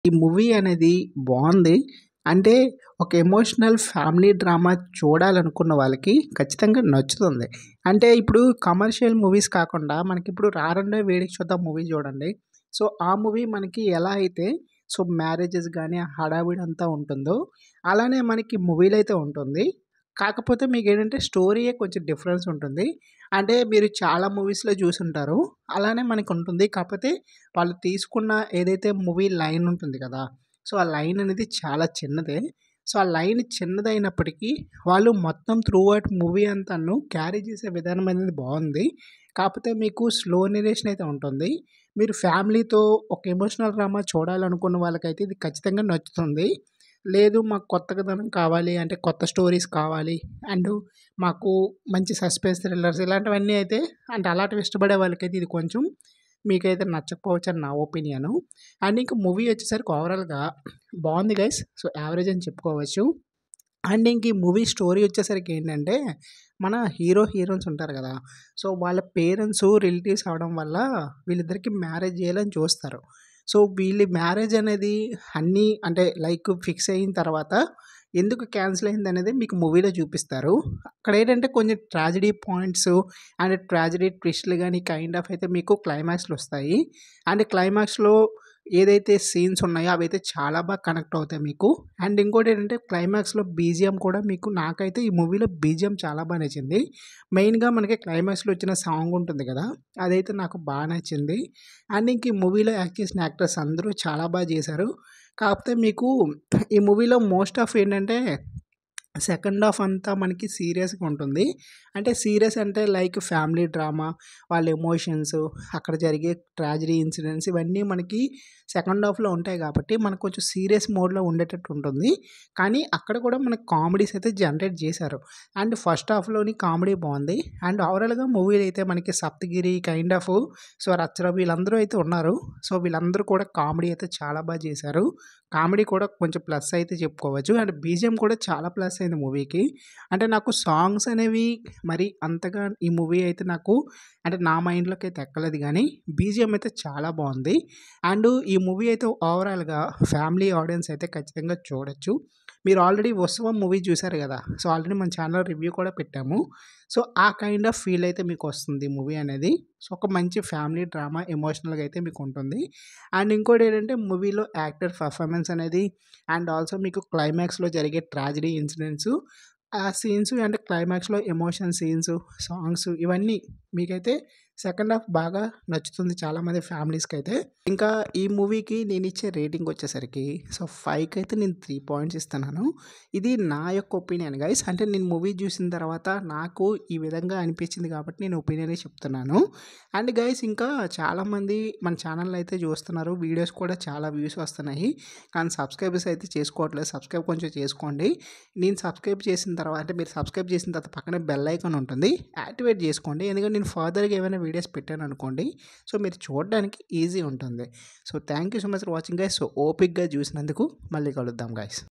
ఈ మూవీ అనేది బాగుంది అంటే ఒక ఎమోషనల్ ఫ్యామిలీ డ్రామా చూడాలనుకున్న వాళ్ళకి ఖచ్చితంగా నచ్చుతుంది అంటే ఇప్పుడు కమర్షియల్ మూవీస్ కాకుండా మనకి ఇప్పుడు రారండే వేడికి చూద్దాం మూవీ చూడండి సో ఆ మూవీ మనకి ఎలా అయితే సో మ్యారేజెస్ కానీ హడావిడి అంతా ఉంటుందో అలానే మనకి మూవీలో అయితే ఉంటుంది కాకపోతే మీకు ఏంటంటే స్టోరీయే కొంచెం డిఫరెన్స్ ఉంటుంది అంటే మీరు చాలా మూవీస్లో చూసుంటారు అలానే మనకు ఉంటుంది కాకపోతే వాళ్ళు తీసుకున్న ఏదైతే మూవీ లైన్ ఉంటుంది కదా సో ఆ లైన్ అనేది చాలా చిన్నదే సో ఆ లైన్ చిన్నదైనప్పటికీ వాళ్ళు మొత్తం త్రూ అవుట్ మూవీ అంతాను క్యారీ చేసే విధానం అనేది బాగుంది కాకపోతే మీకు స్లో నెరేషన్ అయితే ఉంటుంది మీరు ఫ్యామిలీతో ఒక ఎమోషనల్ డ్రామా చూడాలనుకున్న వాళ్ళకైతే ఇది ఖచ్చితంగా నచ్చుతుంది లేదు మాకు కొత్త కథనం కావాలి అంటే కొత్త స్టోరీస్ కావాలి అండ్ మాకు మంచి సస్పెన్స్ థ్రిల్లర్స్ ఇలాంటివన్నీ అయితే అంటే అలాంటివి ఇష్టపడే వాళ్ళకైతే ఇది కొంచెం మీకైతే నచ్చకపోవచ్చు అని నా ఒపీనియను అండ్ ఇంకా మూవీ వచ్చేసరికి ఓవరాల్గా బాగుంది గైస్ సో యావరేజ్ అని చెప్పుకోవచ్చు అండ్ ఇంక ఈ మూవీ స్టోరీ వచ్చేసరికి ఏంటంటే మన హీరో హీరోయిన్స్ ఉంటారు కదా సో వాళ్ళ పేరెంట్స్ రిలేటివ్స్ అవడం వల్ల వీళ్ళిద్దరికి మ్యారేజ్ చేయాలని చూస్తారు సో వీళ్ళ మ్యారేజ్ అనేది అన్నీ అంటే లైక్ ఫిక్స్ అయిన తర్వాత ఎందుకు క్యాన్సిల్ అయింది అనేది మీకు మూవీలో చూపిస్తారు అక్కడ ఏంటంటే కొంచెం ట్రాజడీ పాయింట్స్ అండ్ ట్రాజడీ ట్విస్ట్లు కానీ కైండ్ ఆఫ్ అయితే మీకు క్లైమాక్స్లో వస్తాయి అండ్ క్లైమాక్స్లో ఏదైతే సీన్స్ ఉన్నాయో అవి అయితే చాలా బాగా కనెక్ట్ అవుతాయి మీకు అండ్ ఇంకోటి ఏంటంటే క్లైమాక్స్లో బీజిఎం కూడా మీకు నాకైతే ఈ మూవీలో బీజిఎం చాలా బాగా నచ్చింది మెయిన్గా మనకి క్లైమాక్స్లో వచ్చిన సాంగ్ ఉంటుంది కదా అదైతే నాకు బాగా నచ్చింది అండ్ ఇంక ఈ మూవీలో యాక్ట్ చేసిన యాక్టర్స్ అందరూ చాలా బాగా చేశారు కాకపోతే మీకు ఈ మూవీలో మోస్ట్ ఆఫ్ ఏంటంటే సెకండ్ హాఫ్ అంతా మనకి సీరియస్గా ఉంటుంది అంటే సీరియస్ అంటే లైక్ ఫ్యామిలీ డ్రామా వాళ్ళ ఎమోషన్స్ అక్కడ జరిగే ట్రాజడీ ఇన్సిడెంట్స్ ఇవన్నీ మనకి సెకండ్ హాఫ్లో ఉంటాయి కాబట్టి మనకు కొంచెం సీరియస్ మోడ్లో ఉండేటట్టు ఉంటుంది కానీ అక్కడ కూడా మనకు కామెడీస్ అయితే జనరేట్ చేశారు అండ్ ఫస్ట్ హాఫ్లోని కామెడీ బాగుంది అండ్ ఓవరాల్గా మూవీలో అయితే మనకి సప్తగిరి కైండ్ ఆఫ్ సో రచ్చర వీళ్ళందరూ అయితే ఉన్నారు సో వీళ్ళందరూ కూడా కామెడీ అయితే చాలా బాగా చేశారు కామెడీ కూడా కొంచెం ప్లస్ అయితే చెప్పుకోవచ్చు అండ్ బీజిఎం కూడా చాలా ప్లస్ అయింది మూవీకి అంటే నాకు సాంగ్స్ అనేవి మరి అంతగా ఈ మూవీ అయితే నాకు అంటే నా మైండ్లోకి అయితే ఎక్కలేదు కానీ బీజిఎం అయితే చాలా బాగుంది అండ్ ఈ మూవీ అయితే ఓవరాల్గా ఫ్యామిలీ ఆడియన్స్ అయితే ఖచ్చితంగా చూడొచ్చు మీరు ఆల్రెడీ ఉత్సవం మూవీ చూశారు కదా సో ఆల్రెడీ మన ఛానల్ రివ్యూ కూడా పెట్టాము సో ఆ కైండ్ ఆఫ్ ఫీల్ అయితే మీకు వస్తుంది మూవీ అనేది సో ఒక మంచి ఫ్యామిలీ డ్రామా ఎమోషనల్గా అయితే మీకు ఉంటుంది అండ్ ఇంకోటి ఏంటంటే మూవీలో యాక్టర్ పర్ఫార్మెన్స్ అనేది అండ్ ఆల్సో మీకు క్లైమాక్స్లో జరిగే ట్రాజడీ ఇన్సిడెంట్స్ ఆ సీన్స్ అంటే క్లైమాక్స్లో ఎమోషన్ సీన్స్ సాంగ్స్ ఇవన్నీ మీకైతే సెకండ్ హాఫ్ బాగా నచ్చుతుంది చాలామంది ఫ్యామిలీస్కి అయితే ఇంకా ఈ మూవీకి నేను ఇచ్చే రేటింగ్ వచ్చేసరికి సో ఫైవ్కి అయితే నేను త్రీ పాయింట్స్ ఇస్తున్నాను ఇది నా యొక్క ఒపీనియన్ గైస్ అంటే నేను మూవీ చూసిన తర్వాత నాకు ఈ విధంగా అనిపించింది కాబట్టి నేను ఒపీనియనే చెప్తున్నాను అండ్ గైస్ ఇంకా చాలామంది మన ఛానల్ అయితే చూస్తున్నారు వీడియోస్ కూడా చాలా వ్యూస్ వస్తున్నాయి కానీ సబ్స్క్రైబర్స్ అయితే చేసుకోవట్లేదు సబ్స్క్రైబ్ కొంచెం చేసుకోండి నేను సబ్స్క్రైబ్ చేసిన తర్వాత అంటే మీరు సబ్స్క్రైబ్ చేసిన తర్వాత పక్కనే బెల్ ఐకాన్ ఉంటుంది యాక్టివేట్ చేసుకోండి ఎందుకంటే నేను ఫర్దర్గా ఏమైనా వీడియోస్ పెట్టాను అనుకోండి సో మీరు చూడడానికి ఈజీ ఉంటుంది so thank you so much for watching guys so ఓపిక్గా చూసినందుకు మళ్ళీ కలుద్దాం గైస్